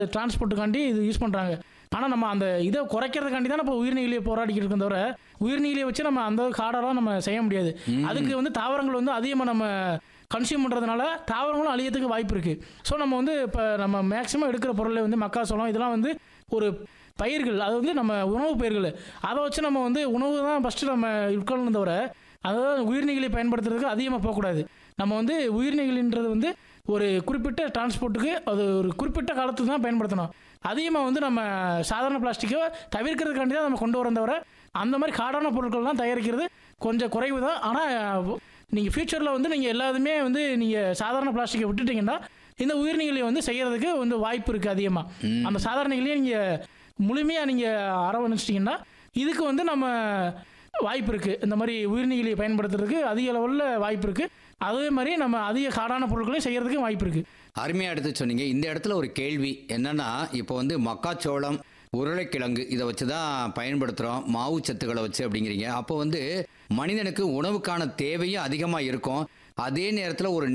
டிரான்ஸ்போர்ட்டுக்காண்டி இது யூஸ் பண்ணுறாங்க ஆனால் நம்ம அந்த இதை குறைக்கிறதுக்காண்டி தான் இப்போ உயிர்நீலியை போராடிக்கிட்டு இருக்கோம் தவிர உயிர்நீலியை வச்சு நம்ம அந்த காடெல்லாம் நம்ம செய்ய முடியாது அதுக்கு வந்து தாவரங்கள் வந்து அதிகமாக நம்ம கன்சியூம் பண்ணுறதுனால தாவரங்களும் அழியத்துக்கு வாய்ப்பு இருக்குது ஸோ நம்ம வந்து இப்போ நம்ம மேக்ஸிமம் எடுக்கிற பொருளை வந்து மக்காசோளம் இதெல்லாம் வந்து ஒரு பயிர்கள் அது வந்து நம்ம உணவு பயிர்கள் அதை வச்சு நம்ம வந்து உணவு தான் ஃபஸ்ட்டு நம்ம உட்கொள்ளணும் தவிர அதாவது உயிர்நீகளை பயன்படுத்துறதுக்கு அதிகமாக போகக்கூடாது நம்ம வந்து உயிர்நீகள்ன்றது வந்து ஒரு குறிப்பிட்ட டிரான்ஸ்போர்ட்டுக்கு அது ஒரு குறிப்பிட்ட காலத்துக்கு தான் பயன்படுத்தணும் அதிகமாக வந்து நம்ம சாதாரண பிளாஸ்டிக்கை தவிர்க்கிறதுக்காண்டி தான் நம்ம கொண்டு வரோம் தவிர அந்த மாதிரி காடான பொருட்கள்லாம் தயாரிக்கிறது கொஞ்சம் குறைவு தான் ஆனால் நீங்கள் ஃப்யூச்சரில் வந்து நீங்கள் எல்லாத்துமே வந்து நீங்கள் சாதாரண பிளாஸ்டிக்கை விட்டுட்டீங்கன்னா இந்த உயிர்நீகளை வந்து செய்கிறதுக்கு வந்து வாய்ப்பு இருக்குது அதிகமாக அந்த சாதாரண நிலையை நீங்கள் முழுமையாக நீங்கள் அரவணைச்சிட்டிங்கன்னா இதுக்கு வந்து நம்ம வாய்ப்பு இருக்குது இந்த மாதிரி உயிர்நீகளை பயன்படுத்துறதுக்கு அதிக லெவலில் வாய்ப்பு இருக்குது அதே மாதிரி நம்ம அதிக காடான பொருட்களையும் செய்கிறதுக்கு வாய்ப்பு இருக்குது அருமையாக எடுத்து சொன்னீங்க இந்த இடத்துல ஒரு கேள்வி என்னன்னா இப்போ வந்து மக்காச்சோளம் உருளைக்கிழங்கு இதை வச்சு தான் பயன்படுத்துகிறோம் மாவு சத்துக்களை வச்சு அப்படிங்கிறீங்க அப்போ வந்து மனிதனுக்கு உணவுக்கான தேவையும் அதிகமாக இருக்கும் அதே நேரத்தில் ஒரு